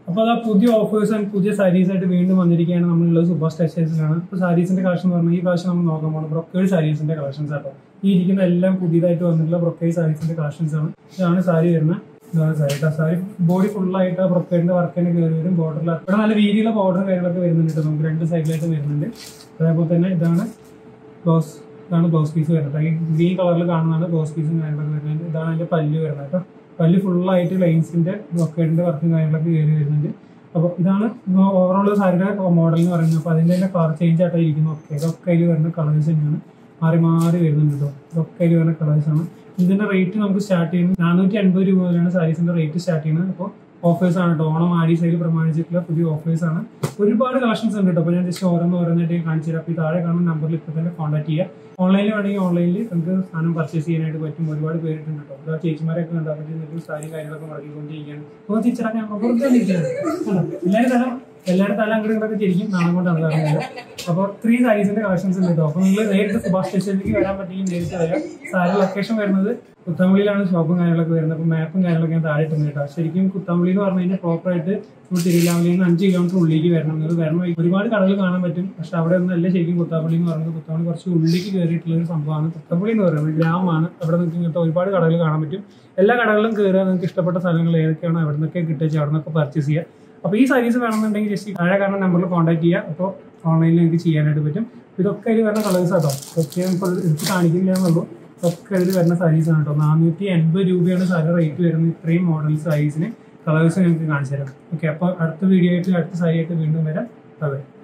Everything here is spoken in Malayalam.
അപ്പോൾ അതാ പുതിയ ഓഫേഴ്സ് ആൻഡ് പുതിയ സാരീസ് ആയിട്ട് വീണ്ടും വന്നിരിക്കുകയാണ് നമ്മളുള്ളത് സൂപ്പർ ടെക്സ്റ്റൈൽസിലാണ് ഇപ്പോൾ സാരീസിന്റെ കളക്ഷൻ എന്ന് പറഞ്ഞാൽ ഈ പ്രാവശ്യം നമ്മൾ നോക്കാൻ പോകുന്നത് ബ്രൊക്കേഡ് സാരീസിന്റെ കളക്ഷൻസ് ആട്ടോ ഈ ഇരിക്കുന്ന എല്ലാം പുതിയതായിട്ട് വന്നിട്ടുള്ള ബ്രൊക്കേഡ് സാരീസിന്റെ കളക്ഷൻസ് ആണ് ഇതാണ് സാരി വരുന്നത് ഇതാണ് സാരി കേട്ടോ സാരി ബോഡി ഫുള്ളായിട്ട് ബ്രൊക്കേഡിന്റെ വർക്ക് തന്നെ കയറി വരും ബോർഡറിൽ ഇവിടെ നല്ല രീതിയിലുള്ള ബോർഡറും കാര്യങ്ങളൊക്കെ വരുന്നുണ്ട് കേട്ടോ നമുക്ക് രണ്ട് സൈഡിലായിട്ട് വരുന്നുണ്ട് അതേപോലെ തന്നെ ഇതാണ് ബ്ലൗസ് ഇതാണ് ബ്ലൗസ് പീസ് വരുന്നത് ഈ ഗ്രീൻ കളറിൽ കാണുന്നതാണ് ബ്ലൗസ് പീസും കാര്യങ്ങളൊക്കെ വരുന്നത് ഇതാണ് അതിന്റെ പല്ല് വരുന്നത് കേട്ടോ പല്ല് ഫുള്ളായിട്ട് ലൈൻസിന്റെ ബ്രൊക്കേഡിന്റെ വർക്കും കാര്യങ്ങളൊക്കെ കയറി വരുന്നുണ്ട് അപ്പോൾ ഇതാണ് ഓവറോൾ സാരിയുടെ മോഡൽ എന്ന് പറയുന്നത് അപ്പോൾ അതിന്റെ തന്നെ കളർ ചേഞ്ച് ആയിട്ട് ഇരിക്കുന്നു ഓക്കെ ഇതൊക്കെ അതിൽ വരുന്ന കളേഴ്സ് തന്നെയാണ് മാറി മാറി വരുന്നുണ്ട് കേട്ടോ ഇതൊക്കെ അതിൽ വരുന്ന കളേഴ്സ് ആണ് ഇതിന്റെ റേറ്റ് നമുക്ക് സ്റ്റാർട്ട് ചെയ്യുന്നത് നാനൂറ്റി അൻപത് രൂപ മുതലാണ് സാരീസിന്റെ റേറ്റ് സ്റ്റാർട്ട് ചെയ്യുന്നത് അപ്പോൾ ഓഫേഴ്സ് ആണ് കേട്ടോ ഓണം ആടി സെയിൽ പ്രമാണിച്ചിട്ടുള്ള പുതിയ ഓഫേഴ്സ് ആണ് ഒരുപാട് കളക്ഷൻസ് ഉണ്ട് കേട്ടോ അപ്പോൾ ഞാൻ ജസ്റ്റ് ഓരോന്ന് ഓരോന്നായിട്ട് കാണിച്ചു തരാം അപ്പോൾ ഈ താഴെ കാണുന്ന നമ്പറിൽ ഇപ്പോൾ തന്നെ കോൺടാക്ട് ചെയ്യുക ഓൺലൈനിൽ വേണമെങ്കിൽ ഓൺലൈനിൽ നമുക്ക് സാധനം പർച്ചേസ് ചെയ്യാനായിട്ട് പറ്റും ഒരുപാട് പേരിട്ടുണ്ട് കേട്ടോ ഇവിടെ ചേച്ചിമാരൊക്കെ ഉണ്ട് അവർ നിങ്ങൾക്ക് സാരി കാര്യങ്ങളൊക്കെ മടക്കിക്കൊണ്ടിരിക്കുകയാണ് അപ്പോൾ ടീച്ചറെ ഞാൻ വെറുതെ നിൽക്കുകയാണ് കണ്ടോ? എല്ലാവരും തല എല്ലാവരും തല അങ്ങോട്ടും ഇങ്ങോട്ടൊക്കെ ചിരിക്കും നാളെ കൊണ്ടാണ് പറയുന്നത് അപ്പോൾ ത്രീ സാരീസിന്റെ കളക്ഷൻസ് ഉണ്ട് കേട്ടോ അപ്പോൾ നിങ്ങൾ നേരിട്ട് സുഭാഷ് സ്റ്റേഷനിലേക്ക് വരാൻ പറ്റിയെങ്കിൽ നേരിട്ട് വരാം സാരി ലൊക്കേഷൻ വരുന്നത് കുത്തമ്പള്ളിയിലാണ് ഷോപ്പും കാര്യങ്ങളൊക്കെ വരുന്നത് അപ്പോൾ മാപ്പും കാര്യങ്ങളൊക്കെ ഞാൻ താഴെ ഇട്ടുണ്ട് കേട്ടോ ശരിക്കും കുത്തമ്പള്ളി എന്ന് പറഞ്ഞു കഴിഞ്ഞാൽ പ്രോപ്പറായിട്ട് നമ്മൾ തിരുവില്ലാമലയിൽ നിന്ന് അഞ്ച് കിലോമീറ്റർ ഉള്ളിലേക്ക് വരണം നിങ്ങൾ വരണം ഒരുപാട് കടകൾ കാണാൻ പറ്റും പക്ഷെ അവിടെ ഒന്നും അല്ല ശരിക്കും കുത്താപ്പള്ളി എന്ന് പറയുന്നത് കുത്താപ്പള്ളി കുറച്ച് ഉള്ളിലേക്ക് കയറിയിട്ടുള്ള ഒരു സംഭവമാണ് കുത്തമ്പള്ളി എന്ന് പറയുന്നത് ഗ്രാമമാണ് അവിടെ നിങ്ങൾക്ക് ഇങ്ങനത്തെ ഒരുപാട് കടകൾ കാണാൻ പറ്റും എല്ലാ കടകളിലും കയറുക നിങ്ങൾക്ക് ഇഷ്ടപ്പെട്ട സ്ഥലങ്ങൾ ഏതൊക്കെയാണോ എവിടെ നിന്നൊക്കെ കിട്ടുക അവിടെ നിന്നൊക്കെ പർച്ചേസ് ചെയ്യുക അപ്പോൾ ഈ സർവീസ് വേണമെന്നുണ്ടെങ്കിൽ ജസ്റ്റ് താഴെ കാണുന്ന നമ്പറിൽ കോൺടാക്ട് ചെയ്യുക അപ്പോൾ ഓൺലൈനിൽ നിങ്ങൾക്ക് ചെയ്യാനായിട്ട് പറ്റും ഇതൊക്കെ ഇതിൽ വരുന്ന കളേഴ്സ് ആട്ടോ ഇതൊക്കെ ഇപ്പോൾ എടുത്ത് കാണിക്കില്ല എന്നുള്ളൂ ഇതൊക്കെ ഇതിൽ വരുന്ന സാരീസ് ആണ് കേട്ടോ നാനൂറ്റി എൺപത് രൂപയാണ് സാരി റേറ്റ് വരുന്നത് ഇത്രയും മോഡൽ സാരീസിന് കളേഴ്സ് ഞങ്ങൾക്ക് കാണിച്ചു തരാം ഓക്കെ അപ്പോൾ അടുത്ത വീഡിയോ ആയിട്ട് അടുത്ത സാരി ആയിട്ട് വീണ്ടും വരാം അതെ